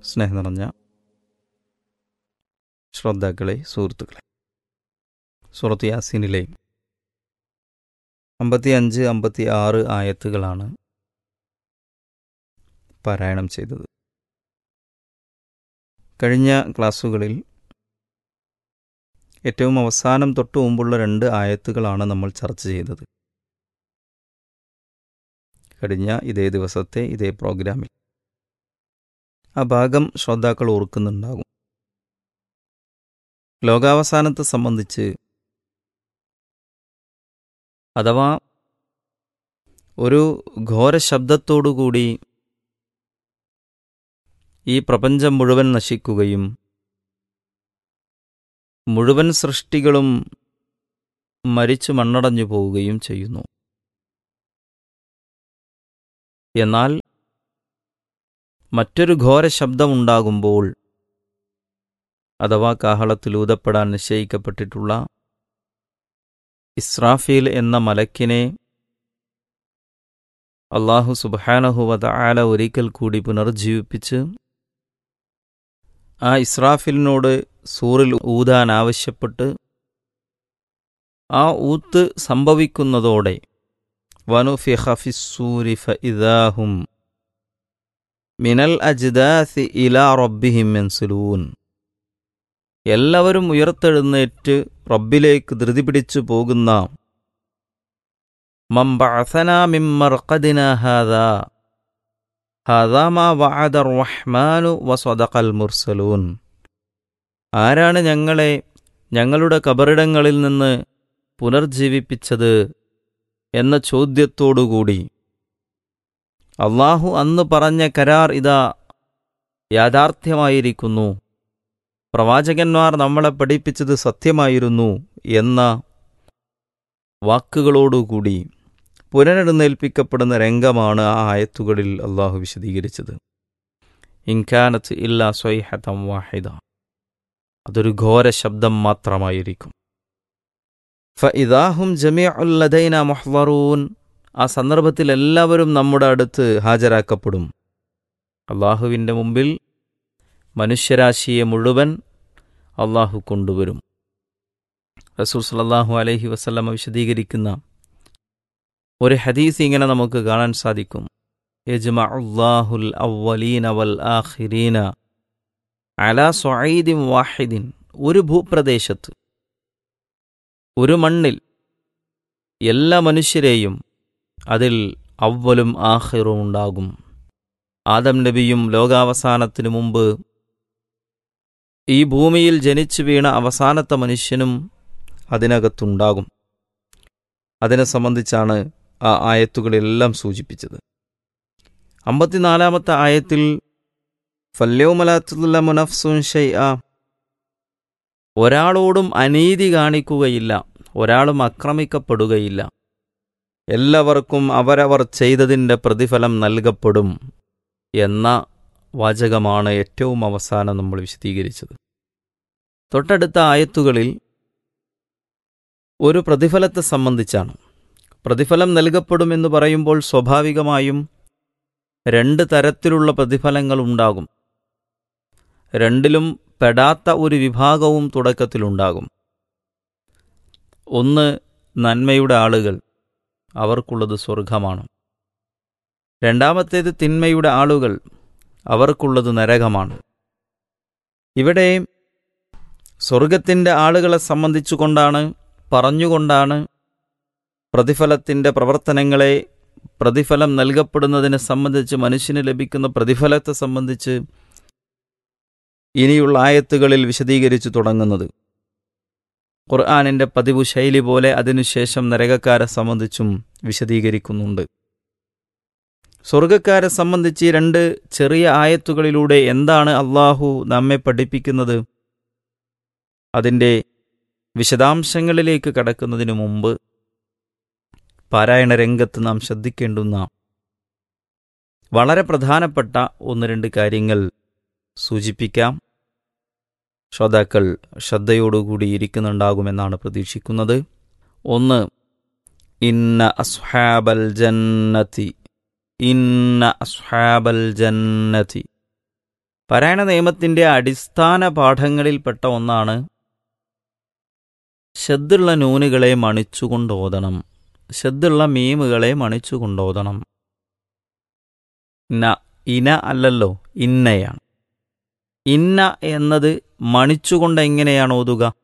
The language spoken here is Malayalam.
സ്നേഹം നിറഞ്ഞ ശ്രോതാക്കളെ സുഹൃത്തുക്കളെ സുഹൃത്ത് യാസീനിലെ അമ്പത്തി അഞ്ച് അമ്പത്തി ആറ് ആയത്തുകളാണ് പാരായണം ചെയ്തത് കഴിഞ്ഞ ക്ലാസ്സുകളിൽ ഏറ്റവും അവസാനം തൊട്ട് മുമ്പുള്ള രണ്ട് ആയത്തുകളാണ് നമ്മൾ ചർച്ച ചെയ്തത് കഴിഞ്ഞ ഇതേ ദിവസത്തെ ഇതേ പ്രോഗ്രാമിൽ ആ ഭാഗം ശ്രോതാക്കൾ ഓർക്കുന്നുണ്ടാകും ലോകാവസാനത്തെ സംബന്ധിച്ച് അഥവാ ഒരു ഘോര ശബ്ദത്തോടുകൂടി ഈ പ്രപഞ്ചം മുഴുവൻ നശിക്കുകയും മുഴുവൻ സൃഷ്ടികളും മരിച്ചു മണ്ണടഞ്ഞു പോവുകയും ചെയ്യുന്നു എന്നാൽ മറ്റൊരു ഘോര ശബ്ദമുണ്ടാകുമ്പോൾ അഥവാ കാഹളത്തിൽ ഊതപ്പെടാൻ നിശ്ചയിക്കപ്പെട്ടിട്ടുള്ള ഇസ്രാഫീൽ എന്ന മലക്കിനെ അള്ളാഹു സുബാനഹുവത ആല ഒരിക്കൽ കൂടി പുനർജീവിപ്പിച്ച് ആ ഇസ്രാഫിലിനോട് സൂറിൽ ഊതാൻ ആവശ്യപ്പെട്ട് ആ ഊത്ത് സംഭവിക്കുന്നതോടെ വനുഫിഖ ഫിസ്സൂരി ഫഇദാഹും മിനൽ അജ്ദാസി ഇലാ റബ്ബിഹിം യൻസുലൂൻ എല്ലാവരും ഉയർത്തെഴുന്നേറ്റ് റബ്ബിലേക്ക് ധൃതി പിടിച്ചു പോകുന്ന മംബഅസന മിമ്മർഖദിന ഹാദാ ഹാദാ മാ വഅദ റഹ്മാനു വസദഖൽ മുർസലൂൻ ആരാണ് ഞങ്ങളെ ഞങ്ങളുടെ കബറിടങ്ങളിൽ നിന്ന് പുനർജീവിപ്പിച്ചത് എന്ന ചോദ്യത്തോടുകൂടി അള്ളാഹു അന്ന് പറഞ്ഞ കരാർ ഇതാ യാഥാർത്ഥ്യമായിരിക്കുന്നു പ്രവാചകന്മാർ നമ്മളെ പഠിപ്പിച്ചത് സത്യമായിരുന്നു എന്ന വാക്കുകളോടുകൂടി പുനരെഴുന്നേൽപ്പിക്കപ്പെടുന്ന രംഗമാണ് ആ ആയത്തുകളിൽ അള്ളാഹു വിശദീകരിച്ചത് ഇൻകാനത്ത് ഇല്ല സ്വൈഹതം വാഹിദ അതൊരു ഘോര ശബ്ദം മാത്രമായിരിക്കും ഫഇദാഹും ജമിഅുല്ലദൈന മുഹ്വറൂൻ ആ സന്ദർഭത്തിൽ എല്ലാവരും നമ്മുടെ അടുത്ത് ഹാജരാക്കപ്പെടും അള്ളാഹുവിൻ്റെ മുമ്പിൽ മനുഷ്യരാശിയെ മുഴുവൻ അള്ളാഹു കൊണ്ടുവരും റസൂൽ സല്ലാഹു അലൈഹി വസല്ലമ വിശദീകരിക്കുന്ന ഒരു ഹദീസ് ഇങ്ങനെ നമുക്ക് കാണാൻ സാധിക്കും യജ്മഅല്ലാഹുൽ അവലീന വൽ ആഖിരീന അലാ സ്വഈദിൻ വാഹിദിൻ ഒരു ഭൂപ്രദേശത്ത് ഒരു മണ്ണിൽ എല്ലാ മനുഷ്യരെയും അതിൽ അവലും ആഹിറും ഉണ്ടാകും ആദം നബിയും ലോകാവസാനത്തിനു മുമ്പ് ഈ ഭൂമിയിൽ ജനിച്ചു വീണ അവസാനത്തെ മനുഷ്യനും അതിനകത്തുണ്ടാകും അതിനെ സംബന്ധിച്ചാണ് ആ ആയത്തുകളെല്ലാം സൂചിപ്പിച്ചത് അമ്പത്തിനാലാമത്തെ ആയത്തിൽ ഫല്യോമലാത്തുല്ല മുനഫ്സുൻ ഷൈഅ ഒരാളോടും അനീതി കാണിക്കുകയില്ല ഒരാളും ആക്രമിക്കപ്പെടുകയില്ല എല്ലാവർക്കും അവരവർ ചെയ്തതിൻ്റെ പ്രതിഫലം നൽകപ്പെടും എന്ന വാചകമാണ് ഏറ്റവും അവസാനം നമ്മൾ വിശദീകരിച്ചത് തൊട്ടടുത്ത ആയത്തുകളിൽ ഒരു പ്രതിഫലത്തെ സംബന്ധിച്ചാണ് പ്രതിഫലം നൽകപ്പെടുമെന്ന് പറയുമ്പോൾ സ്വാഭാവികമായും രണ്ട് തരത്തിലുള്ള പ്രതിഫലങ്ങൾ ഉണ്ടാകും രണ്ടിലും പെടാത്ത ഒരു വിഭാഗവും തുടക്കത്തിലുണ്ടാകും ഒന്ന് നന്മയുടെ ആളുകൾ അവർക്കുള്ളത് സ്വർഗമാണ് രണ്ടാമത്തേത് തിന്മയുടെ ആളുകൾ അവർക്കുള്ളത് നരകമാണ് ഇവിടെ സ്വർഗത്തിൻ്റെ ആളുകളെ സംബന്ധിച്ചുകൊണ്ടാണ് പറഞ്ഞുകൊണ്ടാണ് പ്രതിഫലത്തിൻ്റെ പ്രവർത്തനങ്ങളെ പ്രതിഫലം നൽകപ്പെടുന്നതിനെ സംബന്ധിച്ച് മനുഷ്യന് ലഭിക്കുന്ന പ്രതിഫലത്തെ സംബന്ധിച്ച് ഇനിയുള്ള ആയത്തുകളിൽ വിശദീകരിച്ചു തുടങ്ങുന്നത് ഖുർആാനിൻ്റെ പതിവ് ശൈലി പോലെ അതിനുശേഷം നരകക്കാരെ സംബന്ധിച്ചും വിശദീകരിക്കുന്നുണ്ട് സ്വർഗക്കാരെ സംബന്ധിച്ച് രണ്ട് ചെറിയ ആയത്തുകളിലൂടെ എന്താണ് അള്ളാഹു നമ്മെ പഠിപ്പിക്കുന്നത് അതിൻ്റെ വിശദാംശങ്ങളിലേക്ക് കടക്കുന്നതിനു മുമ്പ് പാരായണ രംഗത്ത് നാം ശ്രദ്ധിക്കേണ്ടുന്ന വളരെ പ്രധാനപ്പെട്ട ഒന്ന് രണ്ട് കാര്യങ്ങൾ സൂചിപ്പിക്കാം ശ്രോതാക്കൾ ശ്രദ്ധയോടുകൂടി ഇരിക്കുന്നുണ്ടാകുമെന്നാണ് പ്രതീക്ഷിക്കുന്നത് ഒന്ന് ഇന്ന അസ്ഹാബൽ ജന്നതി ഇന്ന അസ്ഹാബൽ ജന്നതി പാരായണ നിയമത്തിൻ്റെ അടിസ്ഥാന പാഠങ്ങളിൽപ്പെട്ട ഒന്നാണ് ശദ്ദുള്ള നൂനുകളെ മണിച്ചുകൊണ്ട് ഓതണം ശദ്ദുള്ള മീമുകളെ മണിച്ചുകൊണ്ട് ഓതണം ന ഇന അല്ലല്ലോ ഇന്നയാണ് ഇന്ന എന്നത് മണിച്ചുകൊണ്ട് എങ്ങനെയാണ് ഓതുക